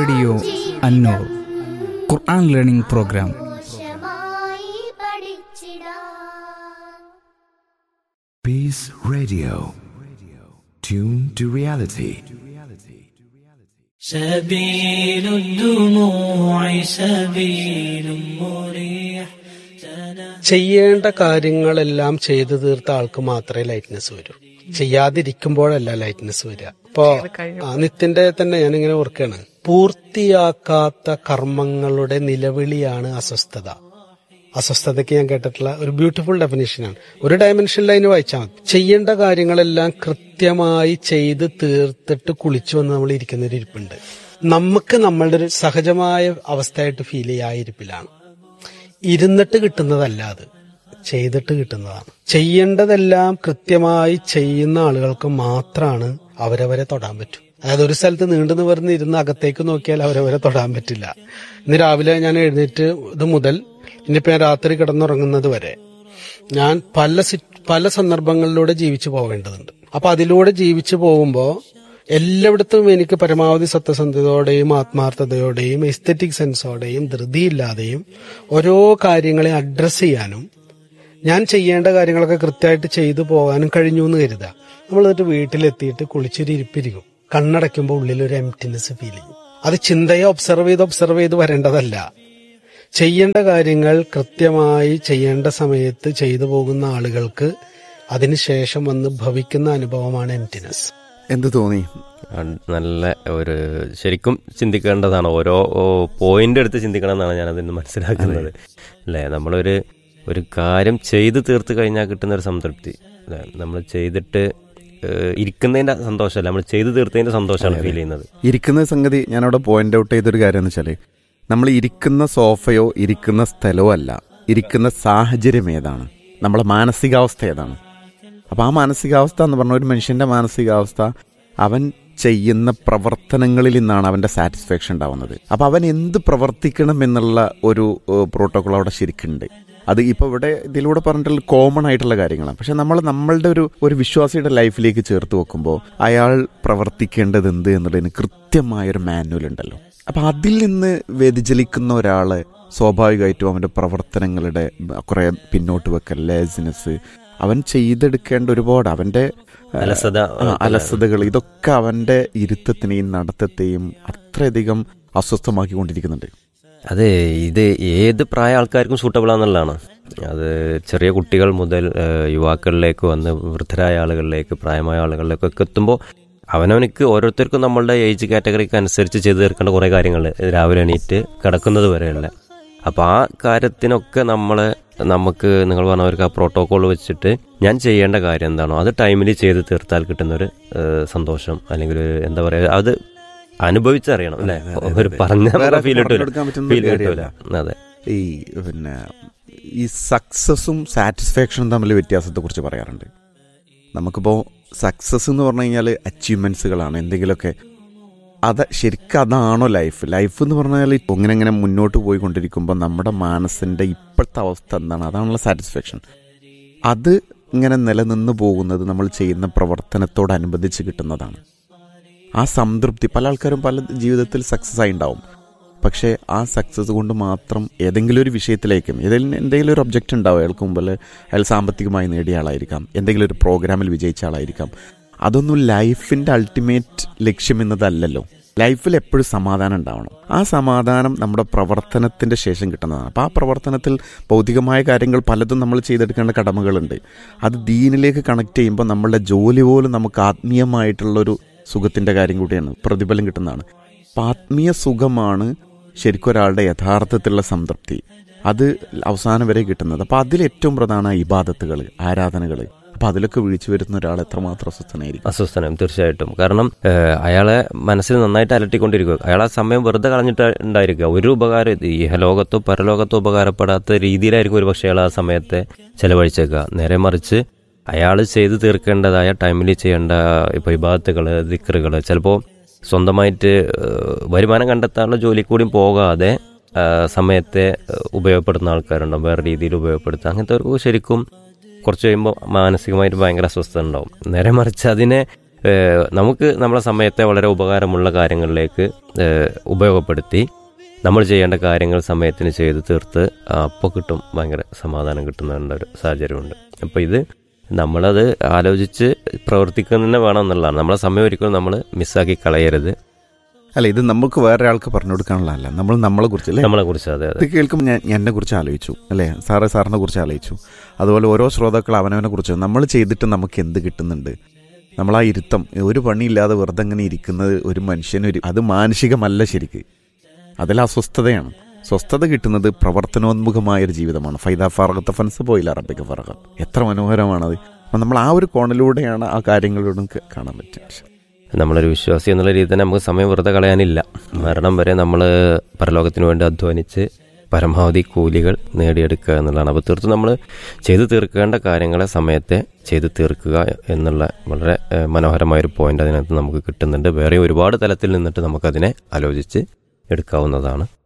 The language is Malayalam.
Radio Annur Quran learning program ആവശ്യമായി പഠിച്ചിടാൻ Peace Radio. Tune to reality. سبيل الدموع سبيل مريح ചെയ്യേണ്ട കാര്യങ്ങളെല്ലാം ചെയ്തു തീർത്ത ആൾക്ക് മാത്രമേ ലൈറ്റ്നെസ് വരൂ ചെയ്യാതിരിക്കുമ്പോഴല്ല ലൈറ്റ്നെസ് വരിക ഇപ്പോ ആ, നിത്യന്റെ തന്നെ ഞാനിങ്ങനെ ഓർക്കാണ് പൂർത്തിയാക്കാത്ത കർമ്മങ്ങളുടെ നിലവിളിയാണ് അസ്വസ്ഥത അസ്വസ്ഥതയ്ക്ക് ഞാൻ കേട്ടിട്ടുള്ള ഒരു ബ്യൂട്ടിഫുൾ ഡെഫിനേഷനാണ് ഒരു ഡയമെൻഷനിൽ അതിന് വായിച്ചാൽ മതി ചെയ്യേണ്ട കാര്യങ്ങളെല്ലാം കൃത്യമായി ചെയ്ത് തീർത്തിട്ട് കുളിച്ചു വന്ന് നമ്മൾ ഇരിക്കുന്ന ഒരു ഇരിപ്പുണ്ട് നമുക്ക് നമ്മളുടെ ഒരു സഹജമായ അവസ്ഥയായിട്ട് ഫീൽ ചെയ്യാ ആ ഇരിപ്പിലാണ് ഇരുന്നിട്ട് കിട്ടുന്നതല്ല അത് ചെയ്തിട്ട് കിട്ടുന്നതാണ് ചെയ്യേണ്ടതെല്ലാം കൃത്യമായി ചെയ്യുന്ന ആളുകൾക്ക് മാത്രമാണ് അവരവരെ തൊടാൻ പറ്റൂ അതായത് ഒരു സ്ഥലത്ത് നീണ്ടു നിവർന്ന് ഇരുന്ന് അകത്തേക്ക് നോക്കിയാൽ അവരവരെ തൊടാൻ പറ്റില്ല ഇന്ന് രാവിലെ ഞാൻ എഴുന്നേറ്റ് ഇത് മുതൽ ഇനിയിപ്പോ ഞാൻ രാത്രി കിടന്നുറങ്ങുന്നത് വരെ ഞാൻ പല സി പല സന്ദർഭങ്ങളിലൂടെ ജീവിച്ചു പോകേണ്ടതുണ്ട് അപ്പൊ അതിലൂടെ ജീവിച്ചു പോകുമ്പോൾ എല്ലായിടത്തും എനിക്ക് പരമാവധി സത്യസന്ധതയോടെയും ആത്മാർത്ഥതയോടെയും എസ്തറ്റിക് സെൻസോടെയും ധൃതിയില്ലാതെയും ഓരോ കാര്യങ്ങളെ അഡ്രസ്സ് ചെയ്യാനും ഞാൻ ചെയ്യേണ്ട കാര്യങ്ങളൊക്കെ കൃത്യമായിട്ട് ചെയ്തു പോകാനും കഴിഞ്ഞു എന്ന് കരുതുക നമ്മൾ എന്നിട്ട് വീട്ടിലെത്തിയിട്ട് കുളിച്ചൊരു ഇരിപ്പിരിക്കും കണ്ണടയ്ക്കുമ്പോൾ ഉള്ളിൽ ഒരു എംറ്റിനെസ് ഫീൽ ചെയ്യും അത് ചിന്തയെ ഒബ്സർവ് ചെയ്ത് ഒബ്സർവ് ചെയ്ത് വരേണ്ടതല്ല ചെയ്യേണ്ട കാര്യങ്ങൾ കൃത്യമായി ചെയ്യേണ്ട സമയത്ത് ചെയ്തു പോകുന്ന ആളുകൾക്ക് അതിനുശേഷം വന്ന് ഭവിക്കുന്ന അനുഭവമാണ് എംറ്റിനെസ് എന്ത് തോന്നി ആ, നല്ല ഒരു ശരിക്കും ചിന്തിക്കേണ്ടതാണ് ഓരോ പോയിന്റ് എടുത്ത് ചിന്തിക്കണം എന്നാണ് ഞാൻ അതിന് മനസ്സിലാക്കുന്നത് അല്ലേ നമ്മളൊരു ഒരു കാര്യം ചെയ്ത് തീർത്ത് കഴിഞ്ഞാൽ കിട്ടുന്ന ഒരു സംതൃപ്തി അല്ലേ നമ്മൾ ചെയ്തിട്ട് ഏഹ്, ഇരിക്കുന്നതിന്റെ സന്തോഷമല്ല നമ്മൾ ചെയ്ത് തീർത്തതിന്റെ സന്തോഷമാണ് ഫീൽ ചെയ്യുന്നത് ഇരിക്കുന്ന സംഗതി ഞാനവിടെ പോയിന്റ് ഔട്ട് ചെയ്തൊരു കാര്യം എന്ന് വെച്ചാല് നമ്മൾ ഇരിക്കുന്ന സോഫയോ ഇരിക്കുന്ന സ്ഥലമോ അല്ല ഇരിക്കുന്ന സാഹചര്യം ഏതാണ് നമ്മളെ മാനസികാവസ്ഥ ഏതാണ് അപ്പൊ ആ മാനസികാവസ്ഥ എന്ന് പറഞ്ഞ ഒരു മനുഷ്യന്റെ മാനസികാവസ്ഥ അവൻ ചെയ്യുന്ന പ്രവർത്തനങ്ങളിൽ നിന്നാണ് അവന്റെ സാറ്റിസ്ഫാക്ഷൻ ഉണ്ടാവുന്നത് അപ്പൊ അവൻ എന്ത് പ്രവർത്തിക്കണം എന്നുള്ള ഒരു പ്രോട്ടോകോൾ അവിടെ ശരിക്കുണ്ട് അത് ഇപ്പൊ ഇവിടെ ഇതിലൂടെ പറഞ്ഞിട്ടുള്ള കോമൺ ആയിട്ടുള്ള കാര്യങ്ങളാണ് പക്ഷെ നമ്മൾ നമ്മളുടെ ഒരു ഒരു വിശ്വാസിയുടെ ലൈഫിലേക്ക് ചേർത്ത് വെക്കുമ്പോൾ അയാൾ പ്രവർത്തിക്കേണ്ടത് എന്ത് എന്നുള്ളതിന് കൃത്യമായൊരു മാനുവൽ ഉണ്ടല്ലോ അപ്പൊ അതിൽ നിന്ന് വ്യതിചലിക്കുന്ന ഒരാള് സ്വാഭാവികമായിട്ടും അവന്റെ പ്രവർത്തനങ്ങളുടെ കുറെ പിന്നോട്ട് വെക്കൽ ലേസിനെസ് അവൻ ചെയ്തെടുക്കേണ്ട ഒരുപാട് അവന്റെ ആ, അലസത, ആ, അലസതകൾ ഇതൊക്കെ അവന്റെ ഇരുത്തത്തിനെയും നടത്തത്തെയും അത്രയധികം അസ്വസ്ഥമാക്കിക്കൊണ്ടിരിക്കുന്നുണ്ട് അതെ ഇത് ഏത് പ്രായ ആൾക്കാർക്കും സൂട്ടബിൾ ആണെന്നുള്ളതാണ് അത് ചെറിയ കുട്ടികൾ മുതൽ ഏഹ്, യുവാക്കളിലേക്ക് വന്ന് വൃദ്ധരായ ആളുകളിലേക്ക് പ്രായമായ ആളുകളിലേക്കൊക്കെ എത്തുമ്പോൾ അവനവനിക്ക് ഓരോരുത്തർക്കും നമ്മളുടെ ഏജ് കാറ്റഗറിക്ക് അനുസരിച്ച് ചെയ്തു തീർക്കേണ്ട കുറേ കാര്യങ്ങൾ രാവിലെ എണീറ്റ് കിടക്കുന്നത് വരെയുള്ള അപ്പോൾ ആ കാര്യത്തിനൊക്കെ നമ്മൾ നമുക്ക് നിങ്ങൾ പറഞ്ഞവർക്ക് ആ പ്രോട്ടോകോൾ വെച്ചിട്ട് ഞാൻ ചെയ്യേണ്ട കാര്യം എന്താണോ അത് ടൈമിൽ ചെയ്ത് തീർത്താൽ കിട്ടുന്നൊരു ഏഹ്, സന്തോഷം അല്ലെങ്കിൽ ഒരു എന്താ പറയുക അത് അനുഭവിച്ചറിയണം അല്ലേ അതെ, അതെ, ഒരു അതെ. പറഞ്ഞ വേറെ ഫീൽ കിട്ടൂല പറഞ്ഞെടുക്കാൻ പറ്റുന്ന ഫീൽ ഒരു കിട്ടൂല കാര്യമല്ല. അതെ ഈ പിന്നെ ഈ സക്സസും സാറ്റിസ്ഫാക്ഷനും തമ്മിൽ വ്യത്യാസത്തെ കുറിച്ച് പറയാറുണ്ട് നമുക്കിപ്പോൾ സക്സസ് എന്ന് പറഞ്ഞു കഴിഞ്ഞാൽ അച്ചീവ്മെന്റ്സുകളാണ് എന്തെങ്കിലുമൊക്കെ അത് ശരിക്കും അതാണോ ലൈഫ് ലൈഫ് എന്ന് പറഞ്ഞാൽ ഇങ്ങനെ ഇങ്ങനെ മുന്നോട്ട് പോയിക്കൊണ്ടിരിക്കുമ്പോൾ നമ്മുടെ മനസ്സിന്റെ ഇപ്പോഴത്തെ അവസ്ഥ എന്താണ് അതാണുള്ള സാറ്റിസ്ഫാക്ഷൻ അത് ഇങ്ങനെ നിലനിന്ന് പോകുന്നത് നമ്മൾ ചെയ്യുന്ന പ്രവർത്തനത്തോടനുബന്ധിച്ച് കിട്ടുന്നതാണ് ആ സംതൃപ്തി പല ആൾക്കാരും പല ജീവിതത്തിൽ സക്സസ് ആയി ഉണ്ടാവും പക്ഷേ ആ സക്സസ് കൊണ്ട് മാത്രം ഏതെങ്കിലും ഒരു വിഷയത്തിലേക്കും ഏതെങ്കിലും എന്തെങ്കിലും ഒരു ഒബ്ജക്റ്റ് ഉണ്ടാവും അയാൾക്ക് മുമ്പിൽ അയാൾ സാമ്പത്തികമായി നേടിയ ആളായിരിക്കാം എന്തെങ്കിലും ഒരു പ്രോഗ്രാമിൽ വിജയിച്ച ആളായിരിക്കാം അതൊന്നും ലൈഫിന്റെ അൾട്ടിമേറ്റ് ലക്ഷ്യം എന്നതല്ലല്ലോ ലൈഫിൽ എപ്പോഴും സമാധാനം ഉണ്ടാവണം ആ സമാധാനം നമ്മുടെ പ്രവർത്തനത്തിന്റെ ശേഷം കിട്ടുന്നതാണ് അപ്പോൾ ആ പ്രവർത്തനത്തിൽ ഭൗതികമായ കാര്യങ്ങൾ പലതും നമ്മൾ ചെയ്തെടുക്കേണ്ട കടമകളുണ്ട് അത് ദീനിലേക്ക് കണക്ട് ചെയ്യുമ്പോൾ നമ്മളുടെ ജോലി പോലും നമുക്ക് ആത്മീയമായിട്ടുള്ളൊരു സുഖത്തിന്റെ കാര്യം കൂടിയാണ് പ്രതിഫലം കിട്ടുന്നതാണ് അപ്പം ആത്മീയ സുഖമാണ് ശരിക്കും ഒരാളുടെ യഥാർത്ഥത്തിലുള്ള സംതൃപ്തി അത് അവസാനം വരെ കിട്ടുന്നത് അപ്പം അതിൽ ഏറ്റവും പ്രധാന ഇബാദത്തുകൾ ആരാധനകൾ അപ്പം അതിലൊക്കെ വീഴ്ച വരുന്ന ഒരാൾ എത്രമാത്രം അസ്വസ്ഥനായിരിക്കും അസ്വസ്ഥനം തീർച്ചയായിട്ടും കാരണം ഏഹ്, അയാളെ മനസ്സിൽ നന്നായിട്ട് അലട്ടിക്കൊണ്ടിരിക്കുക അയാൾ ആ സമയം വെറുതെ കളഞ്ഞിട്ട് ഉണ്ടായിരിക്കുക ഒരു ഉപകാരം ഇഹലോകത്തോ പരലോകത്തോ ഉപകാരപ്പെടാത്ത രീതിയിലായിരിക്കും ഒരു പക്ഷേ അയാൾ ആ സമയത്തെ ചെലവഴിച്ചേക്കുക നേരെ മറിച്ച് അയാൾ ചെയ്തു തീർക്കേണ്ടതായ ടൈമിൽ ചെയ്യേണ്ട ഇപ്പോൾ ഇബാത്തുകൾ ദിക്കറുകൾ ചിലപ്പോൾ സ്വന്തമായിട്ട് ഏഹ്, വരുമാനം കണ്ടെത്താനുള്ള ജോലി കൂടി പോകാതെ ആ, സമയത്തെ ഏഹ്, ഉപയോഗപ്പെടുത്തുന്ന ആൾക്കാരുണ്ടാവും വേറെ രീതിയിൽ ഉപയോഗപ്പെടുത്തുക അങ്ങനത്തെ ശരിക്കും കുറച്ച് കഴിയുമ്പോൾ മാനസികമായിട്ട് ഭയങ്കര അസ്വസ്ഥത ഉണ്ടാവും നേരെ മറിച്ച് അതിനെ ഏഹ്, നമുക്ക് നമ്മളെ സമയത്തെ വളരെ ഉപകാരമുള്ള കാര്യങ്ങളിലേക്ക് ഏഹ്, ഉപയോഗപ്പെടുത്തി നമ്മൾ ചെയ്യേണ്ട കാര്യങ്ങൾ സമയത്തിന് ചെയ്ത് തീർത്ത് അപ്പോൾ കിട്ടും ഭയങ്കര സമാധാനം കിട്ടുന്ന ഒരു സാഹചര്യമുണ്ട് അപ്പോൾ ഇത് നമ്മളത് ആലോചിച്ച് പ്രവർത്തിക്കുക തന്നെ വേണം എന്നുള്ളതാണ് നമ്മളെ സമയം ഒരിക്കലും നമ്മൾ മിസ്സാക്കി കളയരുത് അല്ല ഇത് നമുക്ക് വേറെ ആൾക്ക് പറഞ്ഞു കൊടുക്കാനുള്ളതല്ല നമ്മൾ നമ്മളെ കുറിച്ച് അല്ലേ നമ്മളെ കുറിച്ച് അതെ ഇത് അതെ കേൾക്കുമ്പോൾ ഞാൻ എന്നെ കുറിച്ച് ആലോചിച്ചു അല്ലേ സാറ് സാറിനെ കുറിച്ച് ആലോചിച്ചു അതുപോലെ ഓരോ ശ്രോതാക്കൾ അവനവനെ കുറിച്ച് നമ്മൾ ചെയ്തിട്ട് നമുക്ക് എന്ത് കിട്ടുന്നുണ്ട് നമ്മൾ ആ ഇരുത്തം ഒരു പണിയില്ലാതെ വെറുതെ അങ്ങനെ ഇരിക്കുന്നത് ഒരു മനുഷ്യനൊരു അത് മാനസികമല്ല ശരിക്ക് അതിൽ അസ്വസ്ഥതയാണ് സ്വസ്ഥത കിട്ടുന്നത് പ്രവർത്തനോന്മുഖമായ ഒരു ജീവിതമാണ് ഫൈദ ഫറഗത്തെ ഫൻസ് പോയില്ല അറബിക്ക് ഫറഗ എത്ര മനോഹരമാണത് അപ്പം നമ്മൾ ആ ഒരു കോണിലൂടെയാണ് ആ കാര്യങ്ങളോടും ക- കാണാൻ പറ്റുക നമ്മളൊരു വിശ്വാസി എന്നുള്ള രീതിയിൽ തന്നെ നമുക്ക് സമയം വെറുതെ കളയാനില്ല മരണം വരെ നമ്മൾ പരലോകത്തിന് വേണ്ടി അധ്വാനിച്ച് പരമാവധി കൂലികൾ നേടിയെടുക്കുക എന്നുള്ളതാണ് അപ്പോൾ തീർത്തും നമ്മൾ ചെയ്തു തീർക്കേണ്ട കാര്യങ്ങളെ സമയത്തെ ചെയ്തു തീർക്കുക എന്നുള്ള വളരെ ഏഹ്, മനോഹരമായൊരു പോയിന്റ് അതിനകത്ത് നമുക്ക് കിട്ടുന്നുണ്ട് വേറെ ഒരുപാട് തലത്തിൽ നിന്നിട്ട് നമുക്കതിനെ ആലോചിച്ച് എടുക്കാവുന്നതാണ്